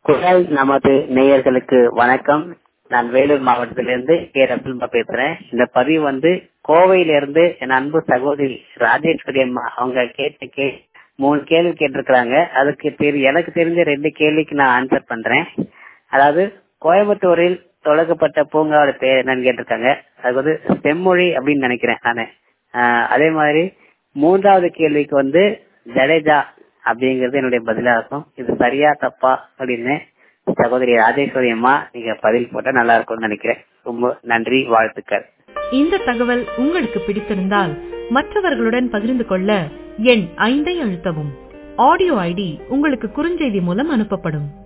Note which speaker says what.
Speaker 1: குரல் நமது நேயர்களுக்கு வணக்கம் நான் வேலூர் மாவட்டத்திலிருந்து கே ரபில்மா பேசுறேன் இந்த பதிவு வந்து கோவையில இருந்து என் அன்பு சகோதரி ராஜேஸ்வரி அம்மா அவங்க கேட்ட கே மூணு கேள்வி கேட்டிருக்கிறாங்க அதுக்கு தெரி எனக்கு தெரிஞ்ச ரெண்டு கேள்விக்கு நான் ஆன்சர் பண்றேன் அதாவது கோயம்புத்தூரில் தொடங்கப்பட்ட பூங்காவோட பேர் என்னன்னு கேட்டிருக்காங்க அது வந்து செம்மொழி அப்படின்னு நினைக்கிறேன் நானு ஆஹ் அதே மாதிரி மூன்றாவது கேள்விக்கு வந்து ஜடேஜா அப்படிங்கிறது என்னுடைய பதிலா இருக்கும் இது சரியா தப்பா அப்படின்னு சகோதரி ராஜேஸ்வரி அம்மா நீங்க பதில் போட்டா நல்லா இருக்கும்னு நினைக்கிறேன் ரொம்ப நன்றி வாழ்த்துக்கள்
Speaker 2: இந்த தகவல் உங்களுக்கு பிடித்திருந்தால் மற்றவர்களுடன் பகிர்ந்து கொள்ள எண் ஐந்தை அழுத்தவும் ஆடியோ ஐடி உங்களுக்கு குறுஞ்செய்தி மூலம் அனுப்பப்படும்